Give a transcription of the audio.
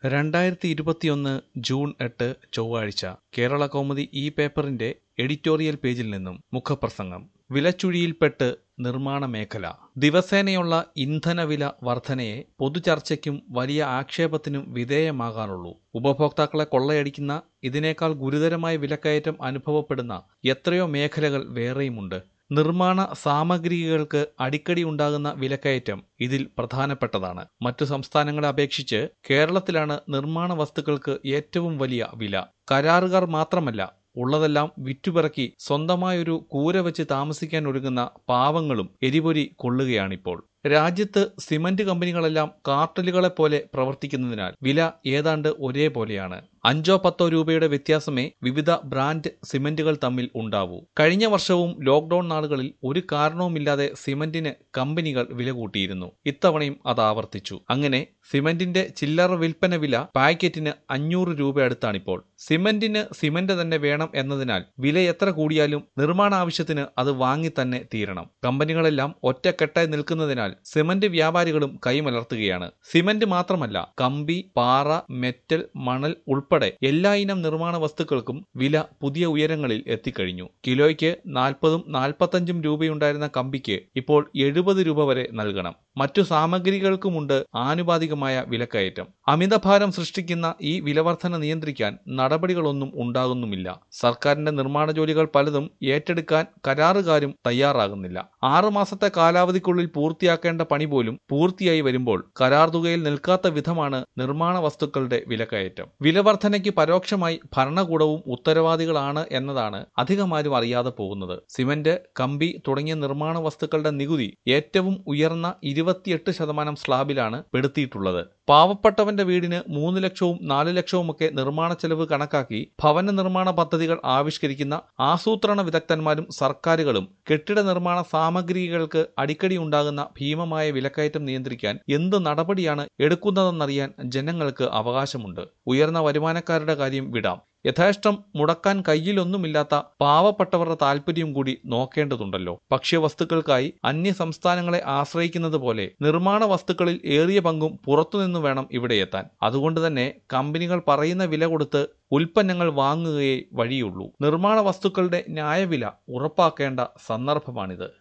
രണ്ടായിരത്തി ഇരുപത്തിയൊന്ന് ജൂൺ എട്ട് ചൊവ്വാഴ്ച കേരള കൗമുദി ഈ പേപ്പറിന്റെ എഡിറ്റോറിയൽ പേജിൽ നിന്നും മുഖപ്രസംഗം വിലച്ചുഴിയിൽപ്പെട്ട് നിർമ്മാണ മേഖല ദിവസേനയുള്ള ഇന്ധനവില വർധനയെ പൊതുചർച്ചയ്ക്കും വലിയ ആക്ഷേപത്തിനും വിധേയമാകാറുള്ളൂ ഉപഭോക്താക്കളെ കൊള്ളയടിക്കുന്ന ഇതിനേക്കാൾ ഗുരുതരമായ വിലക്കയറ്റം അനുഭവപ്പെടുന്ന എത്രയോ മേഖലകൾ വേറെയുമുണ്ട് നിർമ്മാണ സാമഗ്രികൾക്ക് അടിക്കടി ഉണ്ടാകുന്ന വിലക്കയറ്റം ഇതിൽ പ്രധാനപ്പെട്ടതാണ് മറ്റു സംസ്ഥാനങ്ങളെ അപേക്ഷിച്ച് കേരളത്തിലാണ് നിർമ്മാണ വസ്തുക്കൾക്ക് ഏറ്റവും വലിയ വില കരാറുകാർ മാത്രമല്ല ഉള്ളതെല്ലാം വിറ്റുപിറക്കി സ്വന്തമായൊരു കൂര വെച്ച് താമസിക്കാൻ ഒരുങ്ങുന്ന പാവങ്ങളും എരിപൊരി കൊള്ളുകയാണിപ്പോൾ രാജ്യത്ത് സിമന്റ് കമ്പനികളെല്ലാം കാർട്ടലുകളെ പോലെ പ്രവർത്തിക്കുന്നതിനാൽ വില ഏതാണ്ട് ഒരേപോലെയാണ് അഞ്ചോ പത്തോ രൂപയുടെ വ്യത്യാസമേ വിവിധ ബ്രാൻഡ് സിമന്റുകൾ തമ്മിൽ ഉണ്ടാവൂ കഴിഞ്ഞ വർഷവും ലോക്ഡൌൺ നാളുകളിൽ ഒരു കാരണവുമില്ലാതെ സിമന്റിന് കമ്പനികൾ വില കൂട്ടിയിരുന്നു ഇത്തവണയും അത് ആവർത്തിച്ചു അങ്ങനെ സിമന്റിന്റെ ചില്ലറ വിൽപ്പന വില പാക്കറ്റിന് അഞ്ഞൂറ് രൂപ അടുത്താണിപ്പോൾ സിമന്റിന് സിമന്റ് തന്നെ വേണം എന്നതിനാൽ വില എത്ര കൂടിയാലും നിർമ്മാണ ആവശ്യത്തിന് അത് വാങ്ങി തന്നെ തീരണം കമ്പനികളെല്ലാം ഒറ്റക്കെട്ടായി നിൽക്കുന്നതിനാൽ സിമന്റ് വ്യാപാരികളും കൈമലർത്തുകയാണ് സിമന്റ് മാത്രമല്ല കമ്പി പാറ മെറ്റൽ മണൽ ഉൾപ്പെടെ എല്ലാ ഇനം നിർമ്മാണ വസ്തുക്കൾക്കും വില പുതിയ ഉയരങ്ങളിൽ എത്തിക്കഴിഞ്ഞു കിലോയ്ക്ക് നാൽപ്പതും നാൽപ്പത്തഞ്ചും രൂപയുണ്ടായിരുന്ന കമ്പിക്ക് ഇപ്പോൾ എഴുപത് രൂപ വരെ നൽകണം മറ്റു സാമഗ്രികൾക്കുമുണ്ട് ആനുപാതികമായ വിലക്കയറ്റം അമിതഭാരം സൃഷ്ടിക്കുന്ന ഈ വിലവർധന നിയന്ത്രിക്കാൻ നടപടികളൊന്നും ഉണ്ടാകുന്നുമില്ല സർക്കാരിന്റെ നിർമ്മാണ ജോലികൾ പലതും ഏറ്റെടുക്കാൻ കരാറുകാരും തയ്യാറാകുന്നില്ല ആറുമാസത്തെ കാലാവധിക്കുള്ളിൽ പൂർത്തിയാക്കേണ്ട പണി പോലും പൂർത്തിയായി വരുമ്പോൾ കരാർ തുകയിൽ നിൽക്കാത്ത വിധമാണ് നിർമ്മാണ വസ്തുക്കളുടെ വിലക്കയറ്റം വിലവർധനയ്ക്ക് പരോക്ഷമായി ഭരണകൂടവും ഉത്തരവാദികളാണ് എന്നതാണ് അധികമാരും അറിയാതെ പോകുന്നത് സിമന്റ് കമ്പി തുടങ്ങിയ നിർമ്മാണ വസ്തുക്കളുടെ നികുതി ഏറ്റവും ഉയർന്ന ഇരുപത്തിയെട്ട് ശതമാനം സ്ലാബിലാണ് പെടുത്തിയിട്ടുള്ളത് പാവപ്പെട്ടവന്റെ വീടിന് മൂന്ന് ലക്ഷവും നാല് ലക്ഷവുമൊക്കെ നിർമ്മാണ ചെലവ് കണക്കാക്കി ഭവന നിർമ്മാണ പദ്ധതികൾ ആവിഷ്കരിക്കുന്ന ആസൂത്രണ വിദഗ്ധന്മാരും സർക്കാരുകളും കെട്ടിട നിർമ്മാണ സാമഗ്രികൾക്ക് അടിക്കടി ഉണ്ടാകുന്ന ഭീമമായ വിലക്കയറ്റം നിയന്ത്രിക്കാൻ എന്ത് നടപടിയാണ് എടുക്കുന്നതെന്നറിയാൻ ജനങ്ങൾക്ക് അവകാശമുണ്ട് ഉയർന്ന വരുമാനക്കാരുടെ കാര്യം വിടാം യഥേഷ്ടം മുടക്കാൻ കയ്യിലൊന്നുമില്ലാത്ത പാവപ്പെട്ടവരുടെ താല്പര്യം കൂടി നോക്കേണ്ടതുണ്ടല്ലോ ഭക്ഷ്യവസ്തുക്കൾക്കായി അന്യ സംസ്ഥാനങ്ങളെ ആശ്രയിക്കുന്നത് പോലെ നിർമ്മാണ വസ്തുക്കളിൽ ഏറിയ പങ്കും പുറത്തുനിന്ന് വേണം ഇവിടെ എത്താൻ അതുകൊണ്ട് തന്നെ കമ്പനികൾ പറയുന്ന വില കൊടുത്ത് ഉൽപ്പന്നങ്ങൾ വാങ്ങുകയേ വഴിയുള്ളൂ നിർമ്മാണ വസ്തുക്കളുടെ ന്യായവില ഉറപ്പാക്കേണ്ട സന്ദർഭമാണിത്